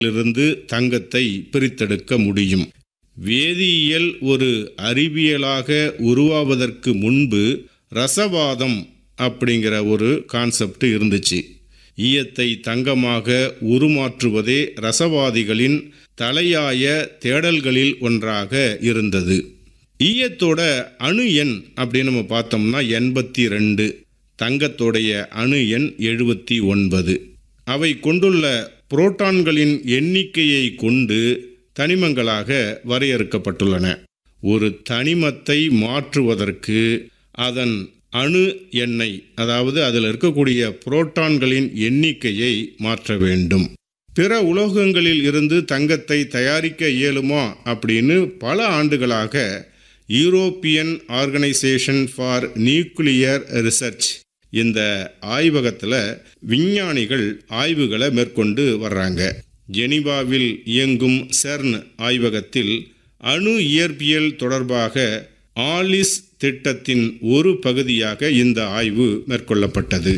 இருந்து தங்கத்தை பிரித்தெடுக்க முடியும் வேதியியல் ஒரு அறிவியலாக உருவாவதற்கு முன்பு ரசவாதம் அப்படிங்கிற ஒரு கான்செப்ட் இருந்துச்சு ஈயத்தை தங்கமாக உருமாற்றுவதே ரசவாதிகளின் தலையாய தேடல்களில் ஒன்றாக இருந்தது ஈயத்தோட அணு எண் அப்படின்னு நம்ம பார்த்தோம்னா எண்பத்தி ரெண்டு தங்கத்தோடைய அணு எண் எழுபத்தி ஒன்பது அவை கொண்டுள்ள புரோட்டான்களின் எண்ணிக்கையை கொண்டு தனிமங்களாக வரையறுக்கப்பட்டுள்ளன ஒரு தனிமத்தை மாற்றுவதற்கு அதன் அணு எண்ணெய் அதாவது அதில் இருக்கக்கூடிய புரோட்டான்களின் எண்ணிக்கையை மாற்ற வேண்டும் பிற உலோகங்களில் இருந்து தங்கத்தை தயாரிக்க இயலுமா அப்படின்னு பல ஆண்டுகளாக European organisation for nuclear research இந்த ஆய்வகத்தில் விஞ்ஞானிகள் ஆய்வுகளை மேற்கொண்டு வர்றாங்க ஜெனிவாவில் இயங்கும் செர்ன் ஆய்வகத்தில் அணு இயற்பியல் தொடர்பாக ஆலிஸ் திட்டத்தின் ஒரு பகுதியாக இந்த ஆய்வு மேற்கொள்ளப்பட்டது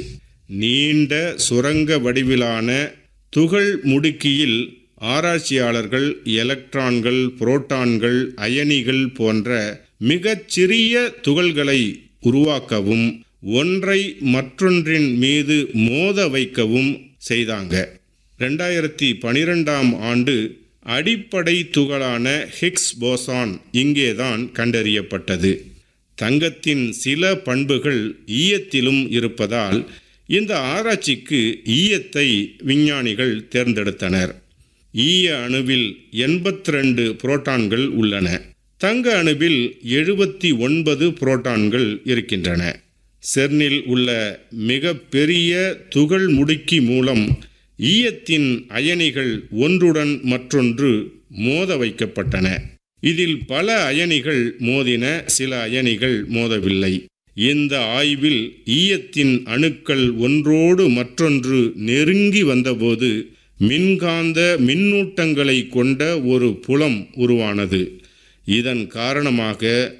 நீண்ட சுரங்க வடிவிலான துகள் முடுக்கியில் ஆராய்ச்சியாளர்கள் எலக்ட்ரான்கள் புரோட்டான்கள் அயனிகள் போன்ற மிகச் சிறிய துகள்களை உருவாக்கவும் ஒன்றை மற்றொன்றின் மீது மோத வைக்கவும் செய்தாங்க ரெண்டாயிரத்தி பனிரெண்டாம் ஆண்டு அடிப்படை துகளான ஹிக்ஸ் போசான் இங்கேதான் கண்டறியப்பட்டது தங்கத்தின் சில பண்புகள் ஈயத்திலும் இருப்பதால் இந்த ஆராய்ச்சிக்கு ஈயத்தை விஞ்ஞானிகள் தேர்ந்தெடுத்தனர் ஈய அணுவில் எண்பத்தி ரெண்டு புரோட்டான்கள் உள்ளன தங்க அணுவில் எழுபத்தி ஒன்பது புரோட்டான்கள் இருக்கின்றன செர்னில் உள்ள மிக பெரிய துகள் முடுக்கி மூலம் ஈயத்தின் அயனிகள் ஒன்றுடன் மற்றொன்று மோத வைக்கப்பட்டன இதில் பல அயனிகள் மோதின சில அயனிகள் மோதவில்லை இந்த ஆய்வில் ஈயத்தின் அணுக்கள் ஒன்றோடு மற்றொன்று நெருங்கி வந்தபோது மின்காந்த மின்னூட்டங்களை கொண்ட ஒரு புலம் உருவானது இதன் காரணமாக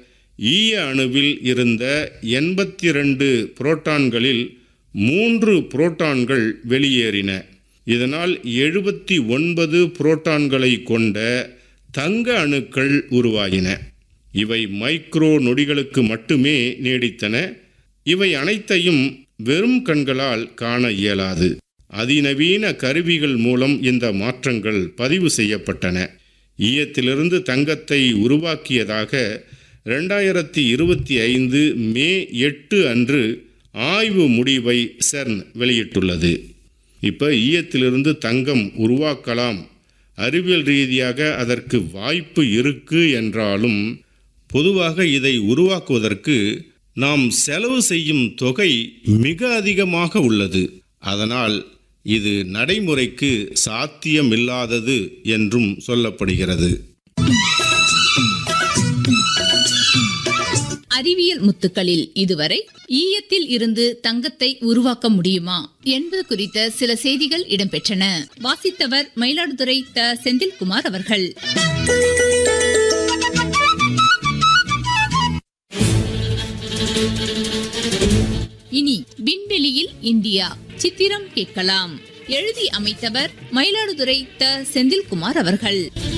ஈய அணுவில் இருந்த எண்பத்தி ரெண்டு புரோட்டான்களில் மூன்று புரோட்டான்கள் வெளியேறின இதனால் எழுபத்தி ஒன்பது புரோட்டான்களை கொண்ட தங்க அணுக்கள் உருவாகின இவை மைக்ரோ நொடிகளுக்கு மட்டுமே நீடித்தன இவை அனைத்தையும் வெறும் கண்களால் காண இயலாது அதிநவீன கருவிகள் மூலம் இந்த மாற்றங்கள் பதிவு செய்யப்பட்டன ஈயத்திலிருந்து தங்கத்தை உருவாக்கியதாக ரெண்டாயிரத்தி இருபத்தி ஐந்து மே எட்டு அன்று ஆய்வு முடிவை செர்ன் வெளியிட்டுள்ளது இப்போ ஈயத்திலிருந்து தங்கம் உருவாக்கலாம் அறிவியல் ரீதியாக அதற்கு வாய்ப்பு இருக்கு என்றாலும் பொதுவாக இதை உருவாக்குவதற்கு நாம் செலவு செய்யும் தொகை மிக அதிகமாக உள்ளது அதனால் இது நடைமுறைக்கு சாத்தியமில்லாதது என்றும் சொல்லப்படுகிறது அறிவியல் முத்துக்களில் இதுவரை ஈயத்தில் இருந்து தங்கத்தை உருவாக்க முடியுமா என்பது குறித்த சில செய்திகள் இடம்பெற்றன வாசித்தவர் மயிலாடுதுறை த செந்தில்குமார் அவர்கள் இனி விண்வெளியில் இந்தியா சித்திரம் கேட்கலாம் எழுதி அமைத்தவர் மயிலாடுதுறை த செந்தில்குமார் அவர்கள்